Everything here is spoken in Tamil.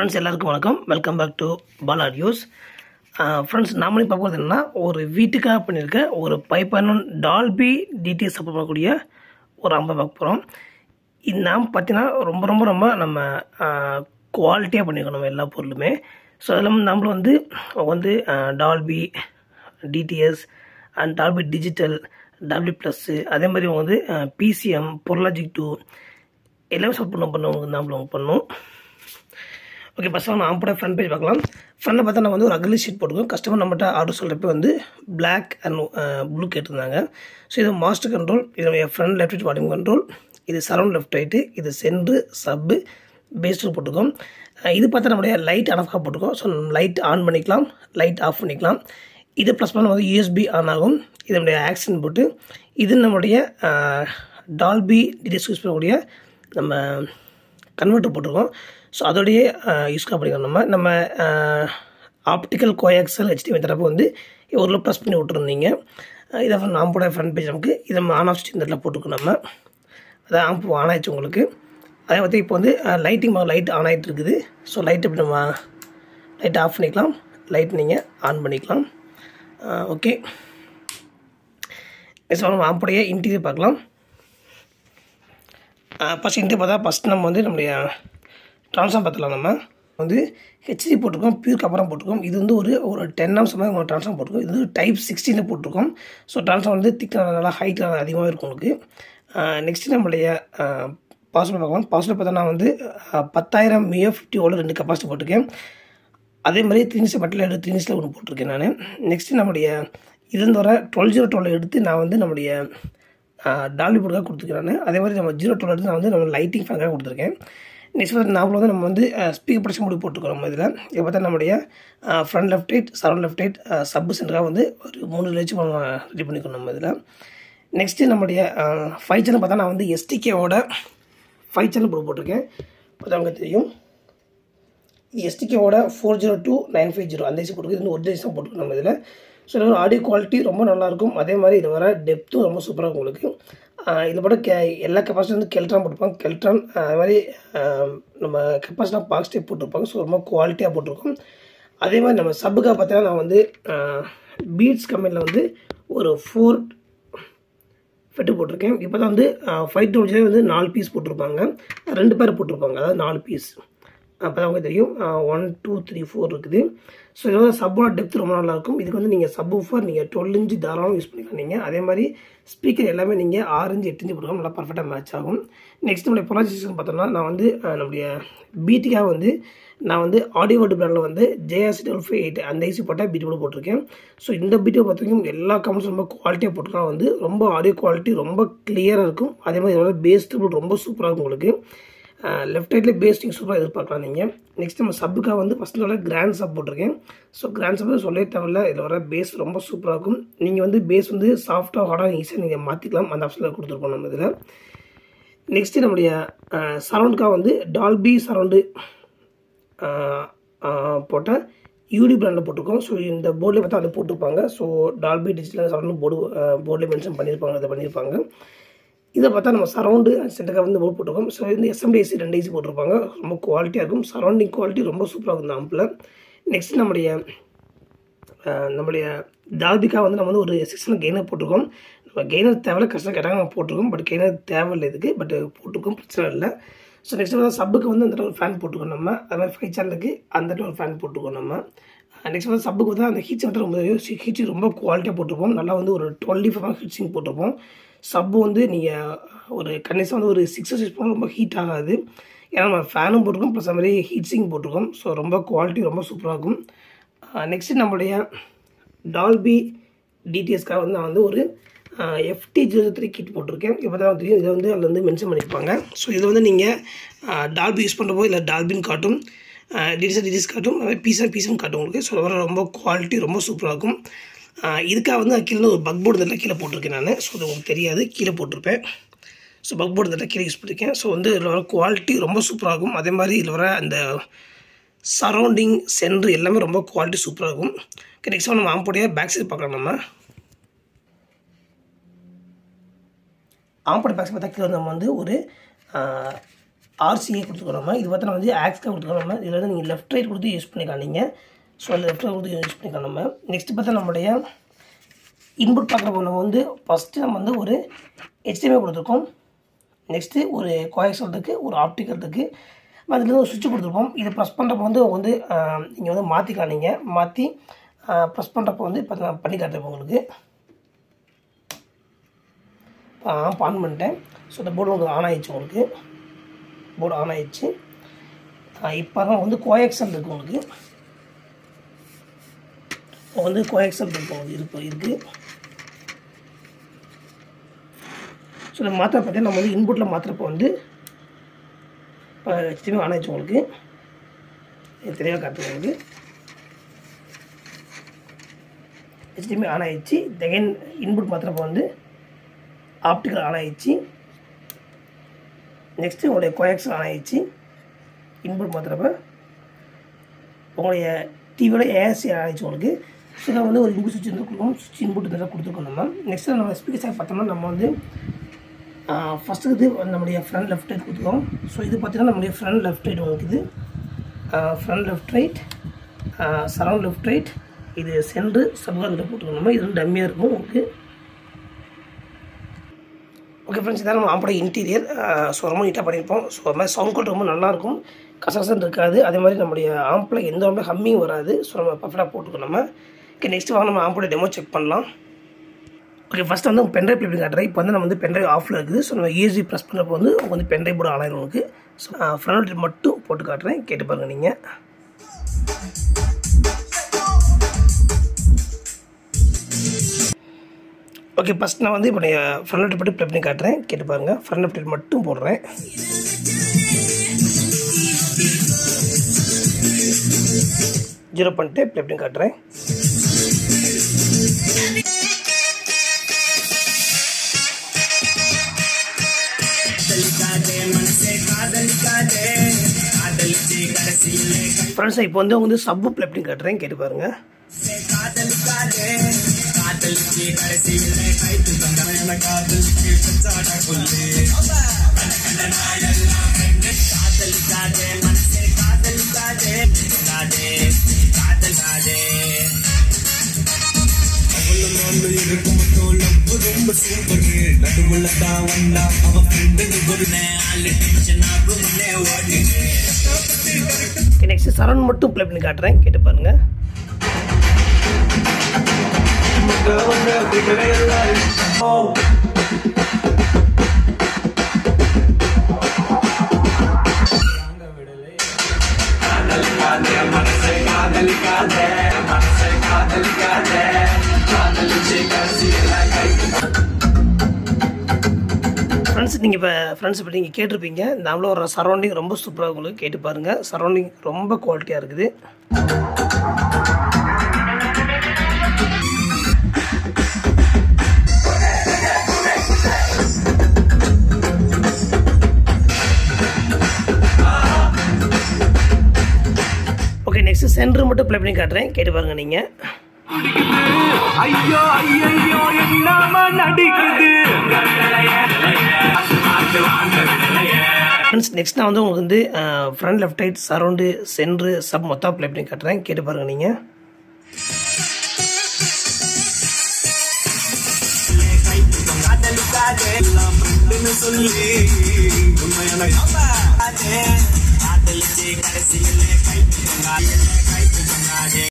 ஃப்ரெண்ட்ஸ் எல்லாருக்கும் வணக்கம் welcome back to Bala news friends நாமளே பார்க்க போகிறது என்னன்னா ஒரு வீட்டுக்காக பண்ணியிருக்க ஒரு பைப்பான டால்பி டிடிஎஸ் சப்போர்ட் பண்ணக்கூடிய ஒரு அம்பை பார்க்க போகிறோம் இது நாம் பார்த்தீங்கன்னா ரொம்ப ரொம்ப ரொம்ப நம்ம குவாலிட்டியாக பண்ணியிருக்கோம் நம்ம எல்லா பொருளுமே ஸோ அதில் நம்மளும் வந்து வந்து Dolby DTS and Dolby digital Dolby plus அதே மாதிரி வந்து பிசிஎம் பொருளாஜிக் டூ எல்லாமே சப்போர்ட் பண்ண பண்ணவங்க நம்மளும் பண்ணோம் ஓகே ஃபஸ்ட்டு நம்ம ஆம்போட ஃப்ரண்ட் பேஜ் பார்க்கலாம் ஃப்ரண்ட்டில் பார்த்தா நம்ம வந்து ஒரு அக்லி ஷீட் போட்டுக்கோம் கஸ்டமர் நம்மகிட்ட ஆர்டர் சொல்கிறப்ப வந்து பிளாக் அண்ட் ப்ளூ கேட்டிருந்தாங்க ஸோ இது மாஸ்டர் கண்ட்ரோல் இது front left right volume control இது சரௌண்ட் லெஃப்ட் ரைட்டு இது சென்ட்ரு சப்பு பேஸ்டில் போட்டுக்கோம் இது பார்த்தா நம்மளுடைய லைட் ஆன் ஆஃப் போட்டுக்கோம் ஸோ லைட் ஆன் பண்ணிக்கலாம் லைட் ஆஃப் பண்ணிக்கலாம் இது ப்ளஸ் பண்ண வந்து யூஎஸ்பி ஆன் ஆகும் இது நம்முடைய ஆக்சிடென்ட் போட்டு இது நம்முடைய டால்பி டிடிஎஸ் யூஸ் பண்ணக்கூடிய நம்ம கன்வெர்ட்டர் போட்டிருக்கோம் ஸோ அதோடைய யூஸ்க்காக பண்ணிக்கலாம் நம்ம நம்ம ஆப்டிக்கல் கோயாக்சல் ஹெச்டி தரப்போ வந்து ஒரு ப்ரெஸ் பண்ணி விட்டுருந்தீங்க இதை நாம் போட ஃப்ரண்ட் பேஜ் நமக்கு இதை நம்ம ஆன் ஆஃப் ஸ்டிச் இந்த இடத்துல போட்டுக்கோம் நம்ம அதான் ஆம்ப் ஆன் ஆயிடுச்சு உங்களுக்கு அதே வந்து இப்போ வந்து லைட்டிங் லைட் ஆன் ஆகிட்டு இருக்குது ஸோ லைட் இப்படி நம்ம லைட் ஆஃப் பண்ணிக்கலாம் லைட் நீங்கள் ஆன் பண்ணிக்கலாம் ஓகே நெக்ஸ்ட் நம்ம ஆம்புடைய இன்டீரியர் பார்க்கலாம் ஃபஸ்ட் இன்டீரியர் பார்த்தா ஃபஸ்ட் நம்ம வந்து நம்முடைய ட்ரான்ஸ்ஃபார்ம் பார்த்துலாம் நம்ம வந்து ஹெச்டி போட்டிருக்கோம் பியூர் கப்பரம் போட்டிருக்கோம் இது வந்து ஒரு ஒரு டென் ஆம்ஸ் மாதிரி உங்களுக்கு ட்ரான்ஸ்ஃபார்ம் போட்டிருக்கோம் இது வந்து டைப் சிக்ஸ்டீனில் போட்டிருக்கோம் ஸோ ட்ரான்ஸ்ஃபார்ம் வந்து திக்காக நல்லா ஹைட் அதிகமாக இருக்கும் உங்களுக்கு நெக்ஸ்ட்டு நம்மளுடைய பாஸ்வேர்ட் பார்க்கலாம் பாஸ்வேர்ட் பார்த்தா நான் வந்து பத்தாயிரம் மியோ ஃபிஃப்டி ஓல ரெண்டு கப்பாசிட்டி போட்டிருக்கேன் அதே மாதிரி த்ரீனிஸ் பட்டில் எடுத்து த்ரீனிஸில் ஒன்று போட்டிருக்கேன் நான் நெக்ஸ்ட்டு நம்முடைய இதுலேருந்து வர டுவெல் ஜீரோ டுவெல் எடுத்து நான் வந்து நம்முடைய டால்பி போர்டுக்காக கொடுத்துருக்கேன் அதே மாதிரி நம்ம ஜீரோ டுவெல் எடுத்து நான் வந்து நம்ம லைட்டிங் ஃபேனுக்காக கொடுத்துருக்கேன் நெக்ஸ்ட் பார்த்து நாமளும் வந்து நம்ம வந்து ஸ்பீக்கர் ப்ரொடக்ஷன் முடி போட்டுக்கிறோம் நம்ம இதில் இப்போ பார்த்தா நம்முடைய front left right surround left right sub சென்டராக வந்து ஒரு மூணு லட்சம் நம்ம ரெடி பண்ணிக்கணும் நம்ம இதில் நெக்ஸ்ட்டு நம்முடைய ஃபைவ் சேனல் பார்த்தா நான் வந்து எஸ்டிகேவோட ஃபைவ் சேனல் போட்டு போட்டிருக்கேன் பார்த்தா உங்களுக்கு தெரியும் இது எஸ்டிகேவோட four zero two nine five zero அந்த ஐசி போட்டுருக்கு இது ஒரு தான் போட்டுருக்கோம் நம்ம இதில் ஸோ இதில் ஆடியோ குவாலிட்டி ரொம்ப நல்லாயிருக்கும் அதே மாதிரி இது வர டெப்த்தும் ரொம்ப சூப்பராக இருக்கும் உங்களுக்கு இதில் போட கே எல்லா கெப்பாசிட்டி வந்து கெல்ட்ரான் போட்டிருப்பாங்க கெல்ட்ரான் அது மாதிரி நம்ம கெப்பாசிட்டியாக பாக்ஸ் டைப் போட்டிருப்பாங்க ஸோ ரொம்ப குவாலிட்டியாக போட்டிருக்கோம் அதே மாதிரி நம்ம சப்புக்காக பார்த்தீங்கன்னா நான் வந்து பீட்ஸ் கம்பெனியில் வந்து ஒரு ஃபோர் ஃபெட்டு போட்டிருக்கேன் இப்போ தான் வந்து ஃபைவ் டூ வந்து நாலு பீஸ் போட்டிருப்பாங்க ரெண்டு பேர் போட்டிருப்பாங்க அதாவது நாலு பீஸ் அப்போ தான் உங்களுக்கு தெரியும் ஒன் டூ த்ரீ ஃபோர் இருக்குது ஸோ இதோட சப்போட டெப்த் ரொம்ப நல்லாயிருக்கும் இதுக்கு வந்து நீங்கள் சப் ஊஃபர் நீங்கள் டுவெல் இன்ச்சு தாராளமாக யூஸ் பண்ணிக்கலாம் நீங்கள் அதே மாதிரி ஸ்பீக்கர் எல்லாமே நீங்கள் ஆறு இன்ச்சு எட்டு இன்ச்சு போட்டுக்கலாம் நல்லா பர்ஃபெக்டாக மேட்ச் ஆகும் நெக்ஸ்ட் நம்மளுடைய ப்ரொனன்சியேஷன் பார்த்தோம்னா நான் வந்து நம்முடைய பீட்டுக்காக வந்து நான் வந்து ஆடியோ வேர்டு பிராண்டில் வந்து ஜேஎஸ் டபுள் ஃபைவ் எயிட் அந்த ஐசி போட்டால் பீட் போட்டு போட்டிருக்கேன் ஸோ இந்த பீட்டை பொறுத்த வரைக்கும் எல்லா கமெண்ட்ஸும் ரொம்ப குவாலிட்டியாக போட்டிருக்கா வந்து ரொம்ப ஆடியோ குவாலிட்டி ரொம்ப கிளியராக இருக்கும் அதே மாதிரி இதோட பேஸ் ட்ரிபிள் ரொம்ப சூப்பராக இருக்கும் உங்களுக்கு லெஃப்ட் ரைட்டில் பேஸ் நீங்கள் சூப்பராக எதிர்பார்க்கலாம் நீங்கள் நெக்ஸ்ட் நம்ம சப்புக்காக வந்து ஃபஸ்ட்டு வர கிராண்ட் சப் போட்டிருக்கேன் ஸோ கிராண்ட் சப் சொல்லவே தேவையில்ல இதில் வர பேஸ் ரொம்ப சூப்பராக இருக்கும் நீங்கள் வந்து பேஸ் வந்து சாஃப்டாக ஹார்டாக ஈஸியாக நீங்கள் மாற்றிக்கலாம் அந்த ஆப்ஷனில் கொடுத்துருப்போம் நம்ம இதில் நெக்ஸ்ட்டு நம்முடைய சரௌண்டுக்காக வந்து டால்பி சரௌண்டு போட்ட யூடி பிராண்டில் போட்டிருக்கோம் ஸோ இந்த போர்டில் பார்த்தா அதை போட்டிருப்பாங்க so Dolby digital surround board போர்டில் மென்ஷன் பண்ணியிருப்பாங்க அதை பண்ணியிருப்பாங்க இதை பார்த்தா நம்ம சரௌண்டு சென்டருக்காக வந்து போர்டு போட்டிருக்கோம் ஸோ இந்த எஸ்எம்டி ஏசி ரெண்டு ஏசி போட்டிருப்பாங்க ரொம்ப குவாலிட்டியாக இருக்கும் சரௌண்டிங் குவாலிட்டி ரொம்ப சூப்பராக இருக்கும் இந்த ஆம்பில் நெக்ஸ்ட் நம்முடைய நம்முடைய டால்பிக்காக வந்து நம்ம வந்து ஒரு சிக்ஸில் கெய்னர் போட்டிருக்கோம் நம்ம கெய்னர் தேவையில்ல கஷ்டம் கேட்டாங்க நம்ம போட்டிருக்கோம் பட் கெய்னர் தேவையில்லை இதுக்கு பட் போட்டிருக்கோம் பிரச்சனை இல்லை ஸோ நெக்ஸ்ட் வந்து சப்புக்கு வந்து அந்த ஒரு ஃபேன் போட்டுக்கோம் நம்ம அது மாதிரி ஃபைவ் சேனலுக்கு அந்த ஒரு ஃபேன் போட்டுக்கோம் நம்ம நெக்ஸ்ட் வந்து சப்புக்கு வந்து அந்த ஹீட் வந்து ரொம்ப ஹீட் ரொம்ப குவாலிட்டியாக போட்டிருப்போம் நல்லா வந்து ஒரு டுவெண்ட்டி ஃபைவ் ஹீட் சிங் போட்டிருப்போம் சப்பு வந்து நீங்கள் ஒரு கண்டிப்பாக வந்து ஒரு சிக்ஸ் சிக்ஸ் போனால் ரொம்ப ஹீட் ஆகாது ஏன்னா நம்ம ஃபேனும் போட்டிருக்கோம் ப்ளஸ் அது மாதிரி ஹீட் சிங் போட்டிருக்கோம் ஸோ ரொம்ப குவாலிட்டி ரொம்ப சூப்பராக இருக்கும் நெக்ஸ்ட்டு நம்மளுடைய டால்பி டிடிஎஸ்க்காக வந்து நான் வந்து ஒரு எஃப்டி ஜீரோ த்ரீ கிட் போட்டிருக்கேன் இப்போ தான் தெரியும் இதை வந்து அதில் வந்து மென்ஷன் பண்ணியிருப்பாங்க ஸோ இதை வந்து நீங்கள் டால்பி யூஸ் பண்ணுறப்போ இல்லை டால்பின் காட்டும் டிடிஎஸ் டிடிஎஸ் காட்டும் பீசன் பீசன் காட்டும் உங்களுக்கு ஸோ ரொம்ப குவாலிட்டி ரொம்ப சூப்பராக இருக்கும் இதுக்காக வந்து கீழே ஒரு பக் போர்டு இதில் கீழே போட்டிருக்கேன் நான் ஸோ அது உங்களுக்கு தெரியாது கீழே போட்டிருப்பேன் ஸோ பக் போர்டு இதில் கீழே யூஸ் பண்ணியிருக்கேன் ஸோ வந்து இதில் வர குவாலிட்டி ரொம்ப சூப்பராக இருக்கும் அதே மாதிரி இதில் வர அந்த சரௌண்டிங் சென்ட்ரு எல்லாமே ரொம்ப குவாலிட்டி சூப்பராக இருக்கும் ஓகே நெக்ஸ்ட் நம்ம ஆம்போடைய பேக் சைடு பார்க்கலாம் நம்ம ஆம்போட பேக் சைடு பார்த்தா கீழே நம்ம வந்து ஒரு ஆர்சிஏ கொடுத்துருக்கோம் நம்ம இது பார்த்தா வந்து ஆக்ஸ்க்காக கொடுத்துருக்கோம் நம்ம இதில் வந்து நீங்கள் லெஃப்ட் ரைட் கொடுத்து யூஸ் பண்ணிக்கலாம் நீங்கள் ஸோ அதில் லெஃப்ட் ரைட் கொடுத்து யூஸ் பண்ணிக்கலாம் நம்ம நெக்ஸ்ட் பார்த்தா நம்மளுடைய இன்புட் பார்க்குறப்போ நம்ம வந்து ஃபஸ்ட்டு நம்ம வந்து ஒரு HDMI கொடுத்துருக்கோம் நெக்ஸ்ட்டு ஒரு கோயக்சல்ட்டுக்கு ஒரு ஆப்டிக்கல்ட்டுக்கு அதுலேருந்து ஒரு சுவிட்ச் கொடுத்துருப்போம் இதை ப்ரெஸ் பண்ணுறப்போ வந்து வந்து நீங்கள் வந்து மாற்றிக்கலாம் நீங்கள் மாற்றி ப்ரெஸ் பண்ணுறப்போ வந்து இப்போ நான் பண்ணி காட்டுறேன் உங்களுக்கு ஆஃப் ஆன் பண்ணிட்டேன் ஸோ இந்த போர்டு உங்களுக்கு ஆன் ஆயிடுச்சு உங்களுக்கு போர்டு ஆன் ஆயிடுச்சு இப்போ தான் வந்து கோஎக்சல் இருக்குது உங்களுக்கு இப்போ வந்து கோஎக்சல் இருக்கு உங்களுக்கு இருக்கு இருக்குது ஸோ இந்த மாத்திரை பார்த்தீங்கன்னா நம்ம வந்து இன்புட்டில் மாத்திரப்போ வந்து இப்போ ஹெச்டிமி ஆன் ஆயிடுச்சு உங்களுக்கு இது தெளிவாக காட்டுங்க உங்களுக்கு ஹெச்டிமி ஆன் ஆயிடுச்சு செகண்ட் இன்புட் மாத்திரப்போ வந்து ஆப்டிக்கல் ஆன் ஆயிடுச்சு நெக்ஸ்ட்டு உங்களுடைய கோயக்ஸ் ஆன் ஆயிடுச்சு இன்புட் மாத்திரப்ப உங்களுடைய டிவியோட ஏஎஸ்சி ஆன் ஆயிடுச்சு உங்களுக்கு ஸோ இதை வந்து ஒரு இன்புட் சுவிட்ச் வந்து கொடுக்கணும் சுவிட்ச் இன்புட் இதெல்லாம் கொடுத்துருக்கோம் நம்ம நெக்ஸ்ட்டு நம்ம ஸ்பீக்கர்ஸாக பார்த்தோம்னா நம்ம வந்து ஃபஸ்ட்டு இது நம்முடைய ஃப்ரண்ட் லெஃப்ட் ரைட் கொடுத்துருக்கோம் ஸோ இது பார்த்தீங்கன்னா நம்முடைய ஃப்ரண்ட் லெஃப்ட் ரைட் உங்களுக்கு இது front left right surround left right இது சென்ட்ரு சப்கார்கிட்ட போட்டுக்கணும் நம்ம இது வந்து டம்மியாக இருக்கும் உங்களுக்கு ஓகே ஃப்ரெண்ட்ஸ் இதான் நம்ம ஆம்போட இன்டீரியர் ஸோ ரொம்ப நீட்டாக பண்ணியிருப்போம் ஸோ அது மாதிரி சவுண்ட் குவாலிட்டி ரொம்ப நல்லாயிருக்கும் கசகசன் இருக்காது அதே மாதிரி நம்முடைய ஆம்பில் எந்த ஆம்பில் ஹம்மிங் வராது ஸோ நம்ம பர்ஃபெக்டாக போட்டுக்கணும் நம்ம ஓகே நெக்ஸ்ட் வாங்க நம்ம ஆம்போட டெமோ செக் பண்ணலாம் ஓகே ஃபஸ்ட் வந்து பென்ட்ரைவ் எப்படி காட்டுறேன் இப்போ வந்து நம்ம வந்து பென்ட்ரைவ் ஆஃபில் இருக்குது ஸோ நம்ம ஈஸி ப்ரெஸ் பண்ணுறப்போ வந்து உங்களுக்கு வந்து பென்ட்ரைவ் போர்டு ஆன் ஆயிரும் உங்களுக்கு ஸோ ஃப்ரண்ட் மட்டும் போட்டு காட்டுறேன் கேட்டு பாருங்கள் நீங்கள் ஓகே ஃபஸ்ட் நான் வந்து இப்போ ஃப்ரண்ட் லெஃப்ட் மட்டும் ப்ளே பண்ணி காட்டுறேன் கேட்டு பாருங்கள் ஃப்ரண்ட் லெஃப்ட் மட்டும் போடுறேன் ஜீரோ பண்ணிட்டு ப்ளே பண்ணி காட்டுறேன் ஃப்ரெண்ட்ஸ் இப்போ வந்து அவங்க வந்து சப்பு ப்ளே பண்ணி காட்டுறேன் கேட்டு பாருங்கள் நெக்ஸ்ட் சரௌண்ட் மட்டும் ப்ளே பண்ணி காட்டுறேன் கேட்டு பாருங்க ஃப்ரெண்ட்ஸ் நீங்கள் இப்போ ஃப்ரெண்ட்ஸ் இப்போ நீங்கள் கேட்டிருப்பீங்க இந்த அவ்வளோ ஒரு சரௌண்டிங் ரொம்ப சூப்பராக உங்களுக்கு கேட்டு பாருங்கள் சரௌண்டிங் ரொம்ப குவாலிட்டியாக இருக்குது ஓகே நெக்ஸ்ட் சென்டர் மட்டும் ப்ளே பண்ணி காட்டுறேன் கேட்டு பாருங்கள் நீங்கள் ஐயோ ஐயோ என்னமா நடிக்குது ஃப்ரெண்ட்ஸ் நெக்ஸ்ட் நான் வந்து உங்களுக்கு வந்து front left right surround centre sub மொத்தம் ப்ளே பண்ணி காட்டுறேன் கேட்டு பாருங்கள் நீங்கள் சொல்லி உண்மையான காதலிச்சு கடைசியிலே கைத்து